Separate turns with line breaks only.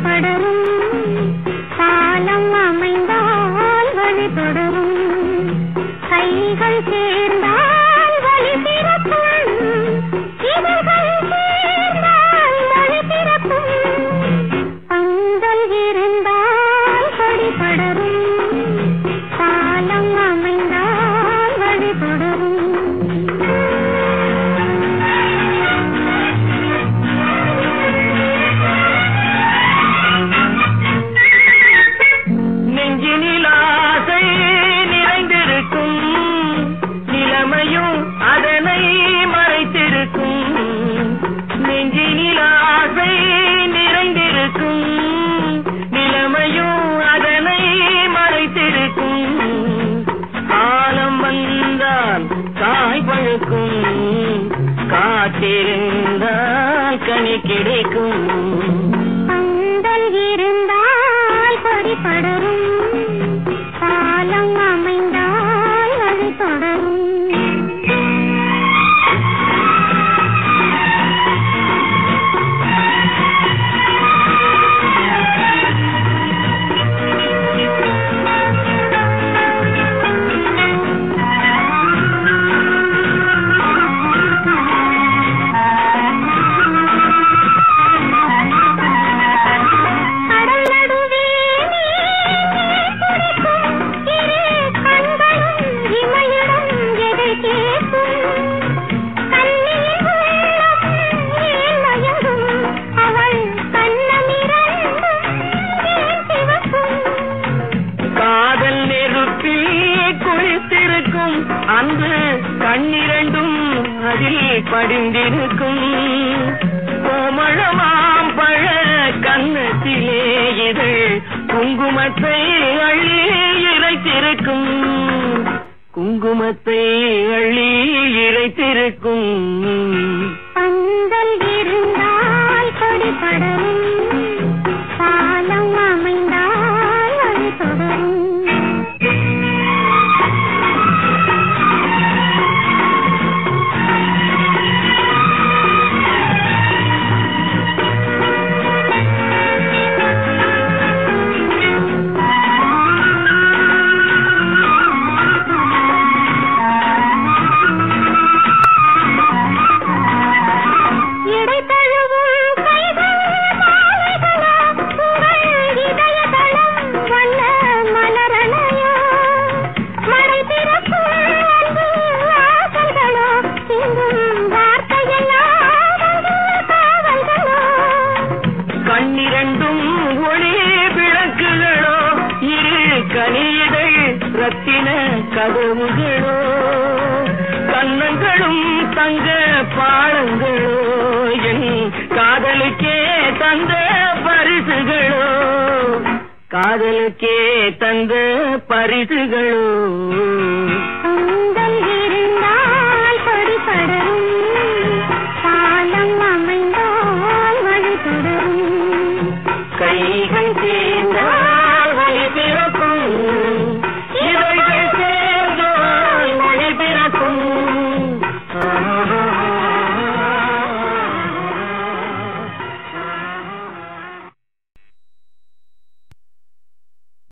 படரும் காலம் அமைந்தால் வழி தொடரும் கைகள் சேர்ந்தால் வழி பிறக்கும் இதழ்கள் சேர்ந்தால் வழி பிறக்கும் பந்தல் இருந்தால் கொடி படரும் காலம் அமைந்தால் வழி தொடரும்
நெஞ்சினில் ஆசை நிறைந்திருக்கும் நிலைமையும் அதனை மறைத்திருக்கும் நெஞ்சினில் ஆசை நிறைந்திருக்கும் நிலைமையும் அதனை மறைத்திருக்கும் காலம் வந்தால் காய் பழுக்கும் காத்திருந்தால் கனி கிடைக்கும்
பந்தல் இருந்தால் கொடி படரும் காலம் அமைந்தால் வழி தொடரும் கடல் நடுவே நீர் துடிக்கும் இரு கண்களும் இமையிடம் எதை கேட்கும் கண்ணியின் உள்ளம் ஏன் மயங்கும் அவள் கண்ணமிரண்டும் ஏன் சிவக்கும்
காதல் நெருப்பில் குளித்திருக்கும் அன்பு கண்ணிரண்டும் அதில் படிந்திருக்கும் கோமளமாம் பழ கன்னத்திலே இது குங்குமத்தை அள்ளி இறைத்திருக்கும் குங்குமத்தை அள்ளி இறைத்திருக்கும்
பந்தல் இருந்தால் கொடி படரும் காலம் அமைந்தால் வழி தொடரும் இடை தழுவும் கைகள் மாலைகளா உங்கள் இதயதளம் வண்ண மலரணையோ மழை பிறக்கும் அன்பு ஆசைகளோ சிந்தும் வார்த்தையெல்லாம் உங்கள் காவல்களோ
கண்ணிரண்டும் ஒளி விளக்குகளோ இரு கனியிடை ரத்தின கதவுகளோ கன்னங்களும் தங்க பாடங்களோ என் காதலுக்கே தந்த பரிசுகளோ காதலுக்கே தந்த பரிசுகளோ